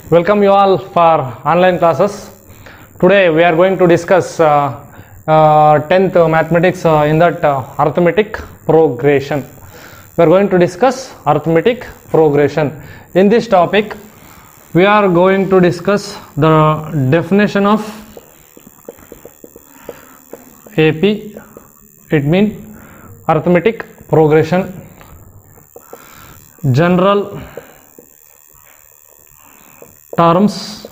Welcome you all for online classes. Today we are going to discuss uh, uh, 10th mathematics uh, in that uh, arithmetic progression. We are going to discuss arithmetic progression. In this topic, we are going to discuss the definition of AP. It means arithmetic progression. General terms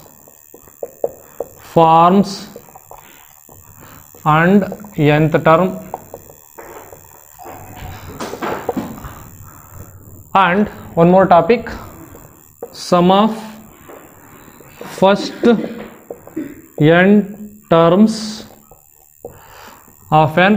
forms and nth term and one more topic sum of first n terms of an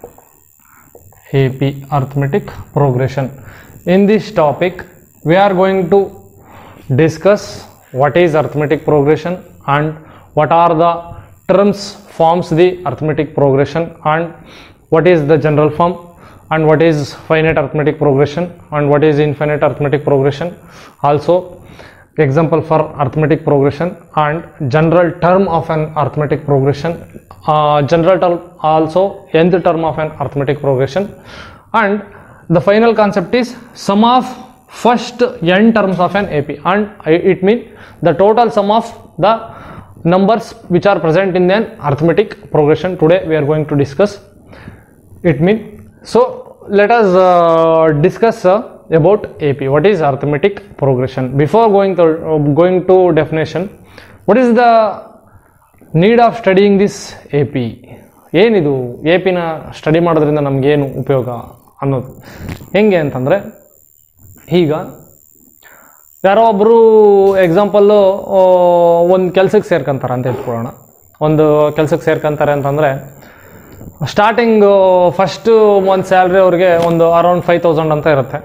AP arithmetic progression. In this topic, we are going to discuss what is arithmetic progression and what are the terms forms the arithmetic progression and what is the general form and what is finite arithmetic progression and what is infinite arithmetic progression also example for arithmetic progression and general term of an arithmetic progression uh, general term also nth term of an arithmetic progression and the final concept is sum of first n terms of an AP and I- it means the total sum of the numbers which are present in an arithmetic progression today we are going to discuss it mean so let us uh, discuss uh, about ap what is arithmetic progression before going to uh, going to definition what is the need of studying this A P ಏನಿದು A ಪಿನ study ಮಾಡೋದ್ರಿಂದ ನಮಗೇನು ಉಪಯೋಗ ಅನ್ನೋದು ಹೆಂಗೆ ಅಂತಂದರೆ ಈಗ ಯಾರೋ ಒಬ್ಬರು ಎಕ್ಸಾಂಪಲ್ಲು ಒಂದು ಕೆಲ್ಸಕ್ಕೆ ಸೇರ್ಕೊಂತಾರೆ ಅಂತ ಇಟ್ಕೊಳ್ಳೋಣ ಒಂದು ಕೆಲ್ಸಕ್ಕೆ ಸೇರ್ಕೊಂತಾರೆ ಅಂತಂದರೆ ಸ್ಟಾರ್ಟಿಂಗ್ ಫಸ್ಟು ಒಂದು ಸ್ಯಾಲ್ರಿ ಅವ್ರಿಗೆ ಒಂದು ಅರೌಂಡ್ ಫೈವ್ ತೌಸಂಡ್ ಅಂತ ಇರುತ್ತೆ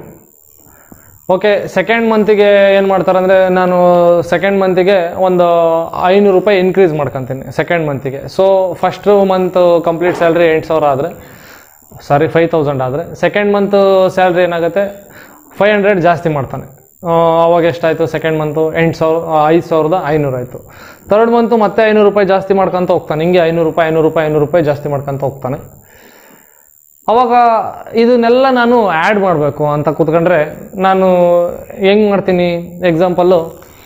ಓಕೆ ಸೆಕೆಂಡ್ ಮಂತಿಗೆ ಏನು ಮಾಡ್ತಾರೆ ಅಂದರೆ ನಾನು ಸೆಕೆಂಡ್ ಮಂತಿಗೆ ಒಂದು ಐನೂರು ರೂಪಾಯಿ ಇನ್ಕ್ರೀಸ್ ಮಾಡ್ಕೊತೀನಿ ಸೆಕೆಂಡ್ ಮಂತಿಗೆ so first month complete salary ಎಂಟು ಸಾವಿರ ಆದರೆ ಸಾರಿ ಫೈವ್ ತೌಸಂಡ್ ಆದರೆ ಸೆಕೆಂಡ್ ಮಂತ್ ಸ್ಯಾಲ್ರಿ ಏನಾಗುತ್ತೆ ಫೈವ್ ಹಂಡ್ರೆಡ್ ಜಾಸ್ತಿ ಮಾಡ್ತಾನೆ ಆ, ಅವಾಗ ಎಷ್ಟಾಯಿತು ಸೆಕೆಂಡ್ ಮಂತು ಎಂಟು ಸಾವಿರ ಐದು ಸಾವಿರದ ಐನೂರು ಆಯಿತು ತರ್ಡ್ ಮಂತು ಮತ್ತೆ ಐನೂರು ರೂಪಾಯಿ ಜಾಸ್ತಿ ಮಾಡ್ಕೊತ ಹೋಗ್ತಾನೆ ಹಿಂಗೆ ಐನೂರು ರೂಪಾಯಿ ಐನೂರು ರೂಪಾಯಿ ಐನೂರು ರೂಪಾಯಿ ಜಾಸ್ತಿ ಮಾಡ್ಕೊತ ಹೋಗ್ತಾನೆ ಅವಾಗ ಇದನ್ನೆಲ್ಲ ನಾನು ಆ್ಯಡ್ ಮಾಡಬೇಕು ಅಂತ ಕೂತ್ಕೊಂಡ್ರೆ ನಾನು ಹೆಂಗೆ ಮಾಡ್ತೀನಿ ಎಕ್ಸಾಂಪಲ್ಲು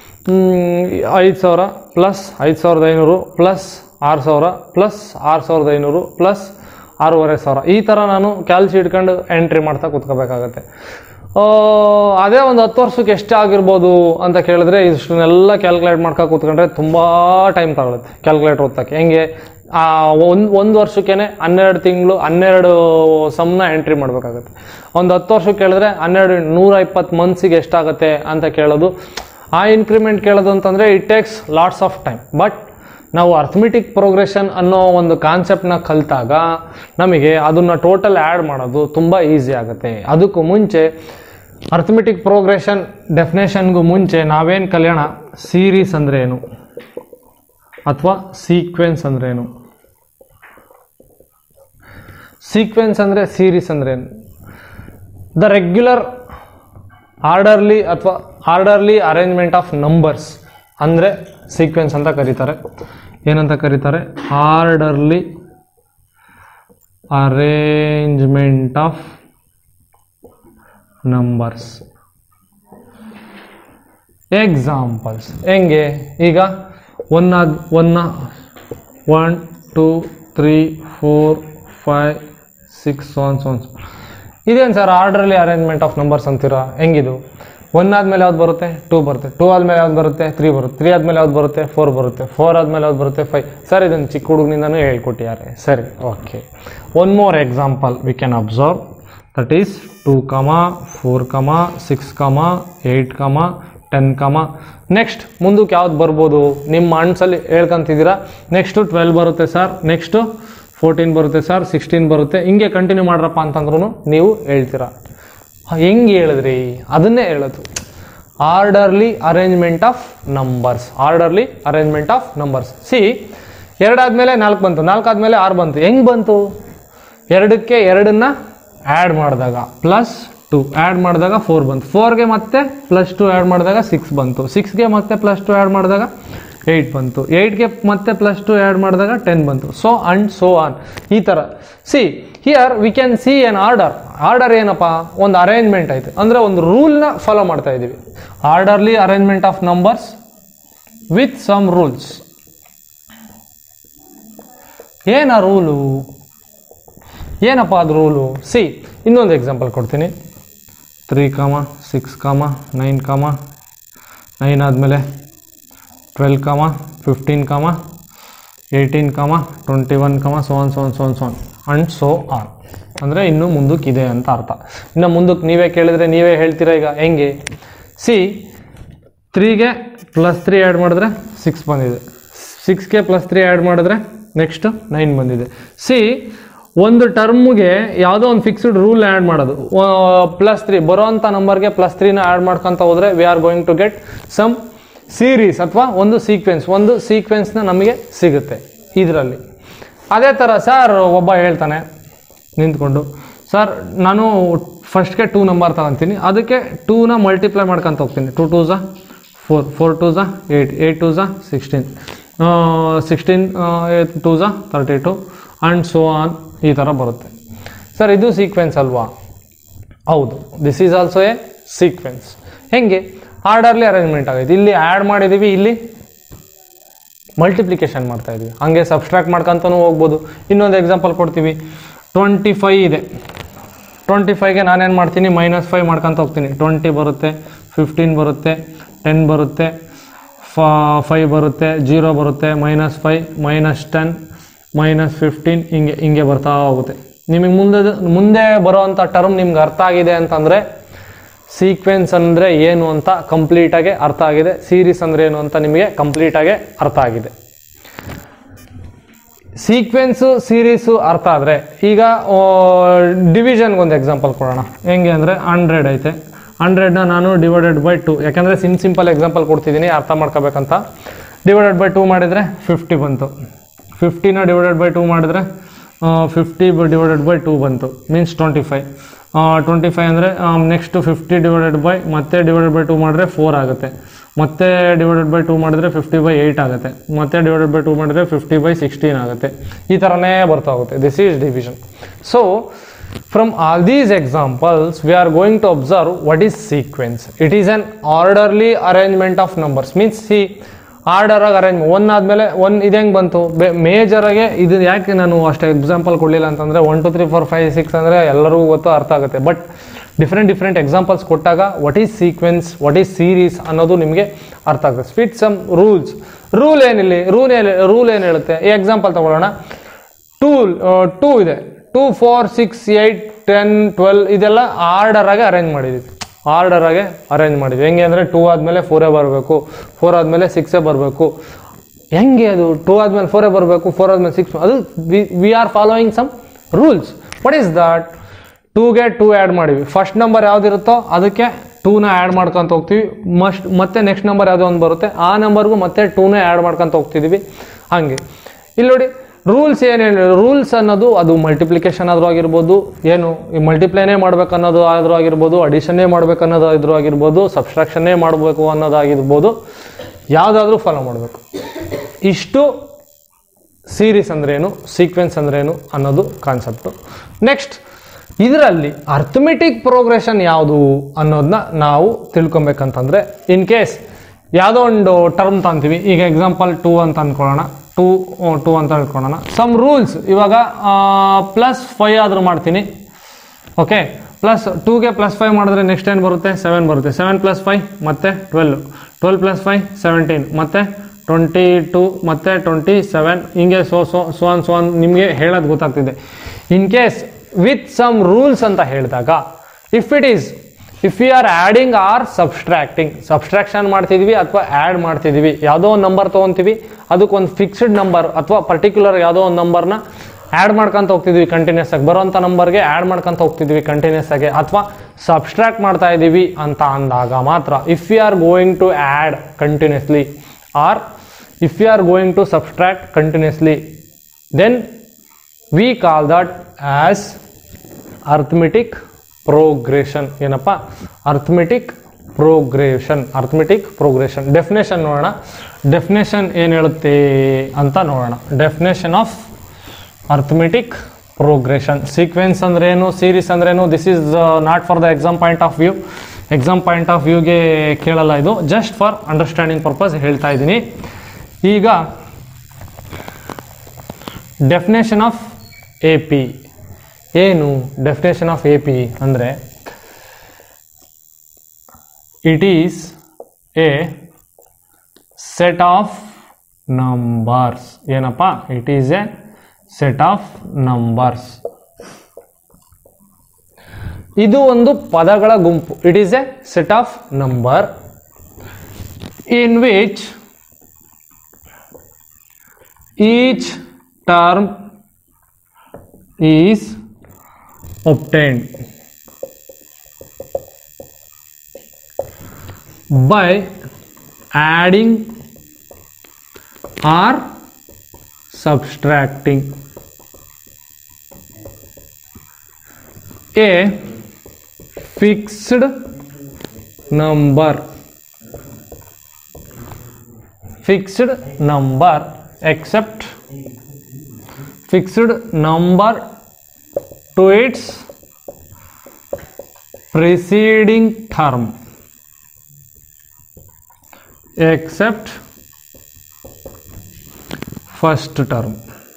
ಐದು ಸಾವಿರ ಪ್ಲಸ್ ಐದು ಸಾವಿರದ ಐನೂರು ಪ್ಲಸ್ ಆರು ಸಾವಿರ ಪ್ಲಸ್ ಆರು ಸಾವಿರದ ಐನೂರು ಪ್ಲಸ್ ಆರೂವರೆ ಸಾವಿರ ಈ ಥರ ನಾನು ಕ್ಯಾಲ್ಸಿ ಇಟ್ಕೊಂಡು ಎಂಟ್ರಿ ಮಾಡ್ತಾ ಕೂತ್ಕೋಬೇಕಾಗತ್ತೆ ಆ, ಅದೇ ಒಂದು ಹತ್ತು ವರ್ಷಕ್ಕೆ ಎಷ್ಟು ಆಗಿರ್ಬೋದು ಅಂತ ಕೇಳಿದ್ರೆ ಇಷ್ಟನ್ನೆಲ್ಲ ಕ್ಯಾಲ್ಕುಲೇಟ್ ಮಾಡ್ಕೊ ಕೂತ್ಕೊಂಡ್ರೆ ತುಂಬ ಟೈಮ್ ತಗೊಳುತ್ತೆ ಕ್ಯಾಲ್ಕುಲೇಟ್ ಓದ್ತಕ್ಕೆ ಹೆಂಗೆ ಒಂದು ಒಂದು ವರ್ಷಕ್ಕೇ ಹನ್ನೆರಡು ತಿಂಗಳು ಹನ್ನೆರಡು ಸಮ್ನ ಎಂಟ್ರಿ ಮಾಡಬೇಕಾಗತ್ತೆ ಒಂದು ಹತ್ತು ವರ್ಷಕ್ಕೆ ಕೇಳಿದ್ರೆ ಹನ್ನೆರಡು ನೂರ ಇಪ್ಪತ್ತು ಮಂತ್ಸಿಗೆ ಎಷ್ಟಾಗುತ್ತೆ ಅಂತ ಕೇಳೋದು ಆ ಇನ್ಕ್ರಿಮೆಂಟ್ ಕೇಳೋದು ಅಂತಂದರೆ it takes lots of time but ನಾವು ಅರ್ಥಮೆಟಿಕ್ ಪ್ರೋಗ್ರೆಷನ್ ಅನ್ನೋ ಒಂದು ಕಾನ್ಸೆಪ್ಟ್ನ ಕಲಿತಾಗ ನಮಗೆ ಅದನ್ನು ಟೋಟಲ್ ಆ್ಯಡ್ ಮಾಡೋದು ತುಂಬ ಈಸಿ ಆಗುತ್ತೆ ಅದಕ್ಕೂ ಮುಂಚೆ ಅರ್ಥಮೆಟಿಕ್ ಪ್ರೋಗ್ರೆಷನ್ ಡೆಫಿನೇಷನ್ಗೂ ಮುಂಚೆ ನಾವೇನು ಕಲಿಯೋಣ ಸೀರೀಸ್ ಅಂದರೆ ಏನು ಅಥವಾ ಸೀಕ್ವೆನ್ಸ್ ಅಂದ್ರೆ ಏನು ಸೀಕ್ವೆನ್ಸ್ ಅಂದರೆ ಸೀರೀಸ್ ಅಂದ್ರೆ ಏನು ದ ರೆಗ್ಯುಲರ್ ಆರ್ಡರ್ಲಿ ಅಥವಾ ಆರ್ಡರ್ಲಿ ಅರೇಂಜ್ಮೆಂಟ್ ಆಫ್ ನಂಬರ್ಸ್ ಅಂದರೆ ಸೀಕ್ವೆನ್ಸ್ ಅಂತ ಕರೀತಾರೆ ಏನಂತ ಕರೀತಾರೆ orderly arrangement of numbers examples ಹೆಂಗೆ ಈಗ ಒನ್ನಾದ ಒನ್ನ one two three four five six ಒನ್ ಸೊನ್ ಇದೇನು ಸರ್ ಆರ್ಡ್ರಲ್ಲಿ ಅರೇಂಜ್ಮೆಂಟ್ ಆಫ್ ನಂಬರ್ಸ್ ಅಂತೀರಾ ಹೆಂಗಿದು ಒನ್ ಆದಮೇಲೆ ಯಾವ್ದು ಬರುತ್ತೆ ಟೂ ಬರುತ್ತೆ ಟೂ ಆದಮೇಲೆ ಯಾವ್ದು ಬರುತ್ತೆ ತ್ರೀ ಬರುತ್ತೆ ತ್ರೀ ಆದಮೇಲೆ ಯಾವ್ದು ಬರುತ್ತೆ ಫೋರ್ ಬರುತ್ತೆ ಫೋರ್ ಆದಮೇಲೆ ಯಾವ್ದು ಬರುತ್ತೆ ಫೈವ್ ಸರ್ ಇದನ್ನು ಚಿಕ್ಕ ಹುಡುಗನಿಂದನೂ ಹೇಳ್ಕೊಟ್ಟಿದ್ದಾರೆ ಸರಿ okay one more example we can observe that is two comma four comma six comma eight comma ten comma next ಮುಂದಕ್ಕೆ ಯಾವ್ದು ಬರ್ಬೋದು ನಿಮ್ಮ ಮನ್ಸಲ್ಲಿ ಹೇಳ್ಕೊಂತಿದ್ದೀರಾ ನೆಕ್ಸ್ಟು ಟ್ವೆಲ್ ಬರುತ್ತೆ ಸರ್ ನೆಕ್ಸ್ಟು ಫೋರ್ಟೀನ್ ಬರುತ್ತೆ ಸರ್ ಸಿಕ್ಸ್ಟೀನ್ ಬರುತ್ತೆ ಹಿಂಗೆ ಕಂಟಿನ್ಯೂ ಮಾಡ್ರಪ್ಪ ಅಂತಂದ್ರೂ ನೀವು ಹೇಳ್ತೀರಾ ಹೆಂಗೆ ಹೇಳಿದ್ರಿ ಅದನ್ನೇ ಹೇಳೋದು orderly arrangement of numbers orderly arrangement of numbers see ಎರಡಾದ್ಮೇಲೆ ನಾಲ್ಕು ಬಂತು ನಾಲ್ಕು ಆದಮೇಲೆ ಆರು ಬಂತು ಹೆಂಗೆ ಬಂತು ಎರಡಕ್ಕೆ ಎರಡನ್ನ ಆ್ಯಡ್ ಮಾಡಿದಾಗ ಪ್ಲಸ್ ಟು ಆ್ಯಡ್ ಮಾಡಿದಾಗ ಫೋರ್ ಬಂತು ಫೋರ್ಗೆ ಮತ್ತೆ ಪ್ಲಸ್ ಟು ಆ್ಯಡ್ ಮಾಡಿದಾಗ ಸಿಕ್ಸ್ ಬಂತು ಸಿಕ್ಸ್ಗೆ ಮತ್ತೆ ಪ್ಲಸ್ ಟು ಆ್ಯಡ್ ಮಾಡಿದಾಗ ಏಯ್ಟ್ ಬಂತು ಏಯ್ಟ್ಗೆ ಮತ್ತೆ ಪ್ಲಸ್ ಟು ಆ್ಯಡ್ ಮಾಡಿದಾಗ ಟೆನ್ ಬಂತು ಸೊ ಅಂಡ್ ಸೋ ಆನ್ ಈ ಥರ see here we can see an order order ಏನಪ್ಪ ಒಂದು ಅರೇಂಜ್ಮೆಂಟ್ ಐತೆ ಅಂದರೆ ಒಂದು ರೂಲ್ನ ಫಾಲೋ ಮಾಡ್ತಾ ಇದ್ದೀವಿ orderly arrangement of numbers with some rules ಏನ ರೂಲು ಏನಪ್ಪ ಅದು ರೂಲು ಸಿ ಇನ್ನೊಂದು ಎಕ್ಸಾಂಪಲ್ ಕೊಡ್ತೀನಿ three comma six comma nine comma nine ಆದಮೇಲೆ twelve comma fifteen comma eighteen comma twenty one comma so on so on so on so on and so on ಅಂದರೆ ಇನ್ನೂ ಮುಂದಕ್ಕಿದೆ ಅಂತ ಅರ್ಥ ಇನ್ನು ಮುಂದಕ್ಕೆ ನೀವೇ ಕೇಳಿದ್ರೆ ನೀವೇ ಹೇಳ್ತೀರಾ ಈಗ ಹೆಂಗೆ ಸಿ ತ್ರೀಗೆ ಪ್ಲಸ್ ತ್ರೀ ಆ್ಯಡ್ ಮಾಡಿದ್ರೆ ಸಿಕ್ಸ್ ಬಂದಿದೆ ಸಿಕ್ಸ್ಗೆ ಪ್ಲಸ್ ತ್ರೀ ಆ್ಯಡ್ ಮಾಡಿದ್ರೆ ನೆಕ್ಸ್ಟ್ ನೈನ್ ಬಂದಿದೆ ಸಿ ಒಂದು ಟರ್ಮ್ಗೆ ಯಾವುದೋ ಒಂದು ಫಿಕ್ಸ್ಡ್ ರೂಲ್ ಆ್ಯಡ್ ಮಾಡೋದು ಪ್ಲಸ್ ತ್ರೀ ಬರೋವಂಥ ನಂಬರ್ಗೆ ಪ್ಲಸ್ ತ್ರೀನ ಆ್ಯಡ್ ಮಾಡ್ಕೊತ ಹೋದರೆ we are going to get some series ಅಥವಾ ಒಂದು ಸೀಕ್ವೆನ್ಸ್ ಒಂದು ಸೀಕ್ವೆನ್ಸ್ನ ನಮಗೆ ಸಿಗುತ್ತೆ ಇದರಲ್ಲಿ ಅದೇ ಥರ ಸರ್ ಒಬ್ಬ ಹೇಳ್ತಾನೆ ನಿಂತ್ಕೊಂಡು ಸರ್ ನಾನು ಫಸ್ಟ್ಗೆ ಟೂ ನಂಬರ್ ತಗೊತೀನಿ ಅದಕ್ಕೆ ಟೂನ ಮಲ್ಟಿಪ್ಲೈ ಮಾಡ್ಕೊತ ಹೋಗ್ತೀನಿ ಟು ಟೂ ಝಾ ಫೋರ್ ಫೋರ್ ಟೂ ಝಾ ಏಯ್ಟ್ ಏಯ್ಟ್ ಟೂ ಝಾ ಸಿಕ್ಸ್ಟೀನ್ ಸಿಕ್ಸ್ಟೀನ್ ಏಟ್ ಟೂ ಝಾ thirty two and so on ಈ ಥರ ಬರುತ್ತೆ ಸರ್ ಇದು ಸೀಕ್ವೆನ್ಸ್ ಅಲ್ವಾ ಹೌದು this is also a sequence ಹೆಂಗೆ ಆರ್ಡರ್ಲಿ ಅರೇಂಜ್ಮೆಂಟ್ ಆಗೈತೆ ಇಲ್ಲಿ ಆ್ಯಡ್ ಮಾಡಿದ್ದೀವಿ ಇಲ್ಲಿ ಮಲ್ಟಿಪ್ಲಿಕೇಶನ್ ಮಾಡ್ತಾ ಇದೀವಿ ಹಂಗೆ ಸಬ್ಸ್ಟ್ರಾಕ್ಟ್ ಮಾಡ್ಕೊಂತನೂ ಹೋಗ್ಬೋದು ಇನ್ನೊಂದು ಎಕ್ಸಾಂಪಲ್ ಕೊಡ್ತೀವಿ ಟ್ವೆಂಟಿ ಫೈ ಇದೆ ಟ್ವೆಂಟಿ ಫೈವ್ಗೆ ನಾನೇನು ಮಾಡ್ತೀನಿ ಮೈನಸ್ ಫೈವ್ ಮಾಡ್ಕೊತ ಹೋಗ್ತೀನಿ ಟ್ವೆಂಟಿ ಬರುತ್ತೆ ಫಿಫ್ಟೀನ್ ಬರುತ್ತೆ ಟೆನ್ ಬರುತ್ತೆ ಫೈವ್ ಬರುತ್ತೆ ಜೀರೋ ಬರುತ್ತೆ minus five minus ten minus fifteen ಹಿಂಗೆ ಹಿಂಗೆ ಬರ್ತಾ ಹೋಗುತ್ತೆ ನಿಮಗೆ ಮುಂದೆ ಮುಂದೆ ಬರೋವಂಥ ಟರ್ಮ್ ನಿಮ್ಗೆ ಅರ್ಥ ಆಗಿದೆ ಅಂತಂದರೆ ಸೀಕ್ವೆನ್ಸ್ ಅಂದರೆ ಏನು ಅಂತ ಕಂಪ್ಲೀಟಾಗಿ ಅರ್ಥ ಆಗಿದೆ ಸೀರೀಸ್ ಅಂದರೆ ಏನು ಅಂತ ನಿಮಗೆ ಕಂಪ್ಲೀಟಾಗಿ ಅರ್ಥ ಆಗಿದೆ ಸೀಕ್ವೆನ್ಸು ಸೀರೀಸು ಅರ್ಥ ಆದರೆ ಈಗ ಡಿವಿಷನ್ಗೆ ಒಂದು ಎಕ್ಸಾಂಪಲ್ ಕೊಡೋಣ ಹೆಂಗೆ ಅಂದರೆ ಹಂಡ್ರೆಡ್ ಐತೆ ಹಂಡ್ರೆಡ್ನ ನಾನು ಡಿವೈಡೆಡ್ ಬೈ ಟು ಯಾಕಂದರೆ ಸಿಮ್ ಸಿಂಪಲ್ ಎಕ್ಸಾಂಪಲ್ ಕೊಡ್ತಿದ್ದೀನಿ ಅರ್ಥ ಮಾಡ್ಕೋಬೇಕಂತ ಡಿವೈಡೆಡ್ ಬೈ ಟು ಮಾಡಿದರೆ ಫಿಫ್ಟಿ ಬಂತು ಫಿಫ್ಟಿನ ಡಿವೈಡೆಡ್ ಬೈ ಟು ಮಾಡಿದರೆ ಫಿಫ್ಟಿ ಡಿವೈಡೆಡ್ ಬೈ ಟು ಬಂತು means twenty five twenty five ಅಂದರೆ ನೆಕ್ಸ್ಟ್ ಫಿಫ್ಟಿ ಡಿವೈಡೆಡ್ ಬೈ ಮತ್ತೆ ಡಿವೈಡೆಡ್ ಬೈ ಟು ಮಾಡಿದ್ರೆ ಫೋರ್ ಆಗುತ್ತೆ ಮತ್ತೆ ಡಿವೈಡೆಡ್ ಬೈ ಟು ಮಾಡಿದ್ರೆ ಫಿಫ್ಟಿ ಬೈ ಏಯ್ಟ್ ಆಗುತ್ತೆ ಮತ್ತೆ ಡಿವೈಡೆಡ್ ಬೈ ಟು ಮಾಡಿದ್ರೆ ಫಿಫ್ಟಿ ಬೈ ಸಿಕ್ಸ್ಟೀನ್ ಆಗುತ್ತೆ ಈ ಥರನೇ ಬರ್ತಾ ಹೋಗುತ್ತೆ this is division so from all these examples we are going to observe what is sequence it is an orderly arrangement of numbers means see ಆರ್ಡರಾಗಿ arrange one ಆದಮೇಲೆ one ಇದು ಹೆಂಗೆ ಬಂತು ಬೆ ಮೇಜರಾಗೆ ಇದು ಯಾಕೆ ನಾನು ಅಷ್ಟು ಎಕ್ಸಾಂಪಲ್ ಕೊಡಲಿಲ್ಲ ಅಂತಂದರೆ one two three four five six ಅಂದರೆ ಎಲ್ಲರಿಗೂ ಗೊತ್ತು ಅರ್ಥ ಆಗುತ್ತೆ ಬಟ್ ಡಿಫ್ರೆಂಟ್ ಡಿಫ್ರೆಂಟ್ ಎಕ್ಸಾಂಪಲ್ಸ್ ಕೊಟ್ಟಾಗ what is sequence what is series ಅನ್ನೋದು ನಿಮಗೆ ಅರ್ಥ ಆಗುತ್ತೆ ಸ್ಪೀಟ್ ಸಮ್ ರೂಲ್ಸ್ ರೂಲ್ ಏನಿಲ್ಲ ರೂಲ್ ಏನು ರೂಲ್ ಏನು ಹೇಳುತ್ತೆ ಈ ಎಕ್ಸಾಂಪಲ್ ತಗೊಳ್ಳೋಣ ಟೂಲ್ ಟೂ ಇದೆ two four six eight ten twelve ಇದೆಲ್ಲ ಆರ್ಡರಾಗೆ ಅರೇಂಜ್ ಮಾಡಿದ್ದೀವಿ ಆರ್ಡರಾಗೆ ಅರೇಂಜ್ ಮಾಡಿದ್ವಿ ಹೆಂಗೆ ಅಂದರೆ ಟೂ ಆದಮೇಲೆ ಫೋರೇ ಬರಬೇಕು ಫೋರ್ ಆದಮೇಲೆ ಸಿಕ್ಸೇ ಬರಬೇಕು ಹೆಂಗೆ ಅದು ಟೂ ಆದಮೇಲೆ ಫೋರೇ ಬರಬೇಕು ಫೋರ್ ಆದಮೇಲೆ ಸಿಕ್ಸ್ ಅದು we are following some rules what is that ಟೂಗೆ ಟೂ ಆ್ಯಡ್ ಮಾಡಿವಿ ಫಸ್ಟ್ ನಂಬರ್ ಯಾವ್ದಿರುತ್ತೋ ಅದಕ್ಕೆ ಟೂನ ಆ್ಯಡ್ ಮಾಡ್ಕೊತ ಹೋಗ್ತೀವಿ ಮಸ್ಟ್ ಮತ್ತೆ ನೆಕ್ಸ್ಟ್ ನಂಬರ್ ಯಾವುದೋ ಒಂದು ಬರುತ್ತೆ ಆ ನಂಬರ್ಗೂ ಮತ್ತೆ ಟೂನೇ ಆ್ಯಡ್ ಮಾಡ್ಕೊತ ಹೋಗ್ತಿದ್ದೀವಿ ಹಾಗೆ ಇಲ್ಲಿ ನೋಡಿ ರೂಲ್ಸ್ ಏನೇನು ರೂಲ್ಸ್ ಅನ್ನೋದು ಅದು ಮಲ್ಟಿಪ್ಲಿಕೇಶನ್ ಆದರೂ ಆಗಿರ್ಬೋದು ಏನು ಈ ಮಲ್ಟಿಪ್ಲೈನೇ ಮಾಡ್ಬೇಕು ಅನ್ನೋದು ಆದರೂ ಆಗಿರ್ಬೋದು ಅಡಿಷನ್ನೇ ಮಾಡ್ಬೇಕು ಅನ್ನೋದು ಆದರೂ ಆಗಿರ್ಬೋದು ಸಬ್ಸ್ಟ್ರಾಕ್ಷನ್ನೇ ಮಾಡಬೇಕು ಅನ್ನೋದಾಗಿರ್ಬೋದು ಯಾವುದಾದ್ರೂ ಫಾಲೋ ಮಾಡಬೇಕು ಇಷ್ಟು ಸೀರೀಸ್ ಅಂದ್ರೇನು ಸೀಕ್ವೆನ್ಸ್ ಅಂದ್ರೇನು ಅನ್ನೋದು ಕಾನ್ಸೆಪ್ಟು ನೆಕ್ಸ್ಟ್ ಇದರಲ್ಲಿ ಅರ್ಥಮೆಟಿಕ್ ಪ್ರೋಗ್ರೆಷನ್ ಯಾವುದು ಅನ್ನೋದನ್ನ ನಾವು ತಿಳ್ಕೊಬೇಕಂತಂದರೆ ಇನ್ ಕೇಸ್ ಯಾವುದೋ ಒಂದು ಟರ್ಮ್ ತಂತೀವಿ ಈಗ ಎಕ್ಸಾಂಪಲ್ ಟೂ ಅಂತ ಅಂದ್ಕೊಳ್ಳೋಣ ಟೂ ಟೂ ಅಂತ ಹೇಳ್ಕೊಳ್ಳೋಣ ಸಮ್ ರೂಲ್ಸ್ ಇವಾಗ ಪ್ಲಸ್ ಫೈವ್ ಆದರೂ ಮಾಡ್ತೀನಿ ಓಕೆ ಪ್ಲಸ್ ಟೂಗೆ ಪ್ಲಸ್ ಫೈವ್ ಮಾಡಿದ್ರೆ ನೆಕ್ಸ್ಟ್ ಏನು ಬರುತ್ತೆ ಸೆವೆನ್ ಬರುತ್ತೆ ಸೆವೆನ್ ಪ್ಲಸ್ ಫೈವ್ ಮತ್ತೆ twelve twelve plus five seventeen ಮತ್ತೆ ಟ್ವೆಂಟಿ ಟು ಮತ್ತೆ ಟ್ವೆಂಟಿ ಸೆವೆನ್ ಹಿಂಗೆ ಸೋ ಸೋ ಸೋನ್ ಸೋನ್ ನಿಮಗೆ ಹೇಳೋದು ಗೊತ್ತಾಗ್ತಿದೆ in case with some rules ಅಂತ ಹೇಳಿದಾಗ if it is if you are adding or subtracting subtraction ಮಾಡ್ತಿದ್ವಿ ಅಥವಾ ಆ್ಯಡ್ ಮಾಡ್ತಿದ್ವಿ ಯಾವುದೋ ಒಂದು ನಂಬರ್ ತೊಗೊತೀವಿ ಅದಕ್ಕೊಂದು ಫಿಕ್ಸ್ಡ್ ನಂಬರ್ ಅಥವಾ ಪರ್ಟಿಕ್ಯುಲರ್ ಯಾವುದೋ ಒಂದು ನಂಬರ್ನ ಆ್ಯಡ್ ಮಾಡ್ಕೊಂತ ಹೋಗ್ತಿದ್ವಿ ಕಂಟಿನ್ಯೂಸ್ ಆಗಿ ಬರೋಂಥ ನಂಬರ್ಗೆ ಆ್ಯಡ್ ಮಾಡ್ಕೊಂತ ಹೋಗ್ತಿದ್ವಿ ಕಂಟಿನ್ಯೂಸ್ ಆಗಿ ಅಥವಾ ಸಬ್ಸ್ಟ್ರಾಕ್ಟ್ ಮಾಡ್ತಾ ಇದ್ದೀವಿ ಅಂತ ಅಂದಾಗ ಮಾತ್ರ if you are going to add continuously or if you are going to subtract continuously then we call that as arithmetic progression ಏನಪ್ಪ arithmetic progression arithmetic progression definition ನೋಡೋಣ ಡೆಫಿನೇಷನ್ ಏನು ಹೇಳುತ್ತೆ ಅಂತ ನೋಡೋಣ definition of arithmetic progression sequence ಅಂದ್ರೇನು series ಅಂದ್ರೇನು this is not for the exam point of view exam point of ವ್ಯೂಗೆ ಕೇಳಲ್ಲ ಇದು ಜಸ್ಟ್ ಫಾರ್ ಅಂಡರ್ಸ್ಟ್ಯಾಂಡಿಂಗ್ ಪರ್ಪಸ್ ಹೇಳ್ತಾ ಇದ್ದೀನಿ ಈಗ ಡೆಫಿನೇಷನ್ ಆಫ್ ಎ ಪಿ ಏನು ಡೆಫಿನೇಷನ್ ಆಫ್ ಎ ಪಿ ಅಂದರೆ it is a set of numbers ಏನಪ್ಪ it is a set of numbers ಇದು ಒಂದು ಪದಗಳ ಗುಂಪು it is a set of number in which each term is obtained by adding or subtracting a fixed number fixed number except fixed number to its preceding term except first term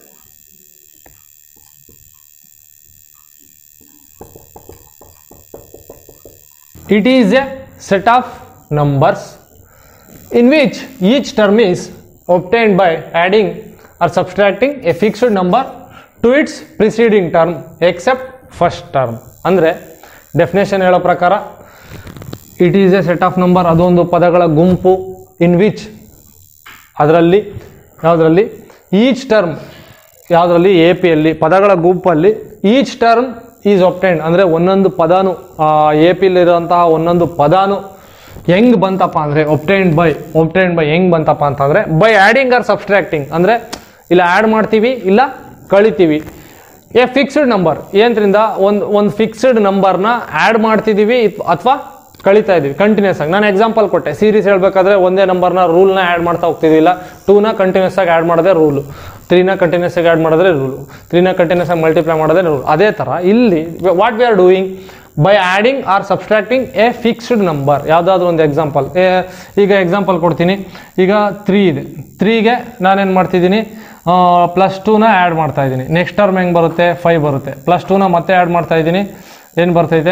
it is a set of numbers in which each term is obtained by adding or subtracting a fixed number to its preceding term except first term ಅಂದರೆ definition ಹೇಳೋ ಪ್ರಕಾರ it is a set of number ಅದೊಂದು ಪದಗಳ ಗುಂಪು in which ಅದರಲ್ಲಿ ಯಾವುದರಲ್ಲಿ each term ಯಾವುದರಲ್ಲಿ A ಪಿಯಲ್ಲಿ ಪದಗಳ ಗುಂಪಲ್ಲಿ ಈಚ್ ಟರ್ಮ್ ಈಸ್ ಒಪ್ಟೈಂಡ್ ಅಂದರೆ ಒಂದೊಂದು ಪದಾನು ಎ ಪಿಲಿರುವಂತಹ ಒಂದೊಂದು ಪದಾನು ಹೆಂಗ್ ಬಂತಪ್ಪ ಅಂದರೆ ಒಪ್ಟೈಂಡ್ ಬೈ ಒಪ್ಟೈಂಡ್ ಬೈ ಹೆಂಗ್ ಬಂತಪ್ಪ ಅಂತಂದರೆ ಬೈ ಆ್ಯಡಿಂಗ್ ಆರ್ ಸಬ್ಸ್ಟ್ರಾಕ್ಟಿಂಗ್ ಅಂದರೆ ಇಲ್ಲ ಆ್ಯಡ್ ಮಾಡ್ತೀವಿ ಇಲ್ಲ ಕಳಿತೀವಿ ಎ ಫಿಕ್ಸ್ಡ್ ನಂಬರ್ ಏನ್ರಿಂದ ಒಂದು ಒಂದು ಫಿಕ್ಸ್ಡ್ ನಂಬರ್ನ ಆ್ಯಡ್ ಮಾಡ್ತಿದ್ದೀವಿ ಅಥವಾ ಕಳಿತಾ ಇದೀವಿ ಕಂಟಿನ್ಯೂಸ್ ಆಗಿ ನಾನು ಎಕ್ಸಾಂಪಲ್ ಕೊಟ್ಟೆ ಸೀರೀಸ್ ಹೇಳ್ಬೇಕಾದ್ರೆ ಒಂದೇ ನಂಬರ್ನ ರೂಲ್ನ ಆ್ಯಡ್ ಮಾಡ್ತಾ ಹೋಗ್ತಿದ್ದಿಲ್ಲ ಟೂನ ಕಂಟಿನ್ಯೂಸ್ ಆಗಿ ಆ್ಯಡ್ ಮಾಡೋದೇ ರೂಲು ತ್ರೀನ ಕಂಟಿನ್ಯೂಸ್ ಆಗಿ ಆ್ಯಡ್ ಮಾಡಿದ್ರೆ ರೂಲು ತ್ರೀನ ಕಂಟಿನ್ಯೂಸ್ ಆಗಿ ಮಲ್ಟಿಪ್ಲೈ ಮಾಡೋದೇ ರೂಲ್ ಅದೇ ಥರ ಇಲ್ಲಿ what we are doing by adding or subtracting a fixed number ಯಾವುದಾದ್ರೂ ಒಂದು ಎಕ್ಸಾಂಪಲ್ ಈಗ ಎಕ್ಸಾಂಪಲ್ ಕೊಡ್ತೀನಿ ಈಗ ತ್ರೀ ಇದೆ ತ್ರೀಗೆ ನಾನೇನು ಮಾಡ್ತಿದ್ದೀನಿ ಪ್ಲಸ್ ಟೂನ ಆ್ಯಡ್ ಮಾಡ್ತಾ ಇದ್ದೀನಿ ನೆಕ್ಸ್ಟ್ ಟರ್ಮ್ ಹೆಂಗೆ ಬರುತ್ತೆ ಫೈವ್ ಬರುತ್ತೆ ಪ್ಲಸ್ ಟೂನ ಮತ್ತೆ ಆ್ಯಡ್ ಮಾಡ್ತಾ ಇದ್ದೀನಿ ಏನು ಬರ್ತೈತೆ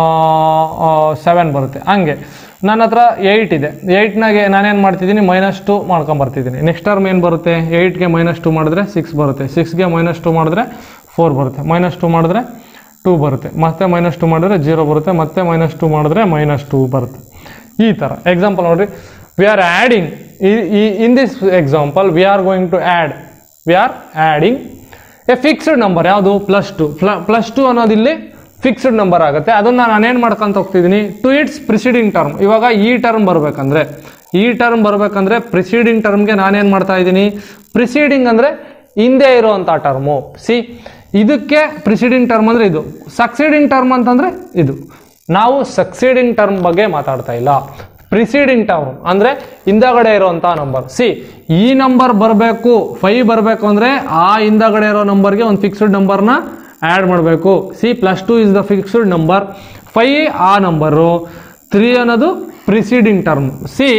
ಸೆವೆನ್ ಬರುತ್ತೆ ಹಂಗೆ ನನ್ನ ಹತ್ರ ಏಯ್ಟ್ ಇದೆ ಏಯ್ಟ್ನಾಗೆ ನಾನೇನು ಮಾಡ್ತಿದ್ದೀನಿ ಮೈನಸ್ ಟು ಮಾಡ್ಕೊಂಬರ್ತಿದ್ದೀನಿ ನೆಕ್ಸ್ಟ್ ಟರ್ಮ್ ಏನು ಬರುತ್ತೆ ಏಯ್ಟ್ಗೆ ಮೈನಸ್ ಟು ಮಾಡಿದ್ರೆ ಸಿಕ್ಸ್ ಬರುತ್ತೆ ಸಿಕ್ಸ್ಗೆ ಮೈನಸ್ ಟು ಮಾಡಿದ್ರೆ ಫೋರ್ ಬರುತ್ತೆ ಮೈನಸ್ ಟು ಮಾಡಿದ್ರೆ ಟೂ ಬರುತ್ತೆ ಮತ್ತೆ ಮೈನಸ್ ಟು ಮಾಡಿದ್ರೆ ಜೀರೋ ಬರುತ್ತೆ ಮತ್ತೆ ಮೈನಸ್ ಟು ಮಾಡಿದ್ರೆ ಮೈನಸ್ ಟೂ ಬರುತ್ತೆ ಈ ಥರ ಎಕ್ಸಾಂಪಲ್ ನೋಡ್ರಿ we are adding in this example we are going to add we are adding a fixed number ಯಾವುದು ಪ್ಲಸ್ ಟು ಪ್ಲಸ್ ಟು ಅನ್ನೋದಿಲ್ಲಿ ಫಿಕ್ಸ್ಡ್ ನಂಬರ್ ಆಗುತ್ತೆ ಅದನ್ನು ನಾನೇನು ಮಾಡ್ಕೊಂತ ಹೋಗ್ತಿದ್ದೀನಿ ಟು ಇಟ್ಸ್ ಪ್ರಿಸೀಡಿಂಗ್ ಟರ್ಮ್ ಇವಾಗ ಈ ಟರ್ಮ್ ಬರಬೇಕಂದ್ರೆ ಈ ಟರ್ಮ್ ಬರಬೇಕಂದ್ರೆ ಪ್ರಿಸೀಡಿಂಗ್ ಟರ್ಮ್ಗೆ ನಾನೇನು ಮಾಡ್ತಾ ಇದ್ದೀನಿ ಪ್ರಿಸೀಡಿಂಗ್ ಅಂದರೆ ಹಿಂದೆ ಇರುವಂಥ ಟರ್ಮು ಸಿ ಇದಕ್ಕೆ ಪ್ರಿಸೀಡಿಂಗ್ ಟರ್ಮ್ ಅಂದರೆ ಇದು ಸಕ್ಸೀಡಿಂಗ್ ಟರ್ಮ್ ಅಂತಂದರೆ ಇದು ನಾವು ಸಕ್ಸೀಡಿಂಗ್ ಟರ್ಮ್ ಬಗ್ಗೆ ಮಾತಾಡ್ತಾ ಇಲ್ಲ ಪ್ರಿಸೀಡಿಂಗ್ ಟರ್ಮ್ ಅಂದರೆ ಹಿಂದಗಡೆ ಇರುವಂಥ ನಂಬರ್ ಸಿ ಈ ನಂಬರ್ ಬರಬೇಕು ಫೈವ್ ಬರಬೇಕು ಅಂದರೆ ಆ ಹಿಂದಗಡೆ ಇರೋ ನಂಬರ್ಗೆ ಒಂದು ಫಿಕ್ಸ್ಡ್ ನಂಬರ್ನ ಆ್ಯಡ್ ಮಾಡಬೇಕು see plus two is the fixed number ಫೈ ಆ ನಂಬರು ತ್ರೀ ಅನ್ನೋದು preceding term see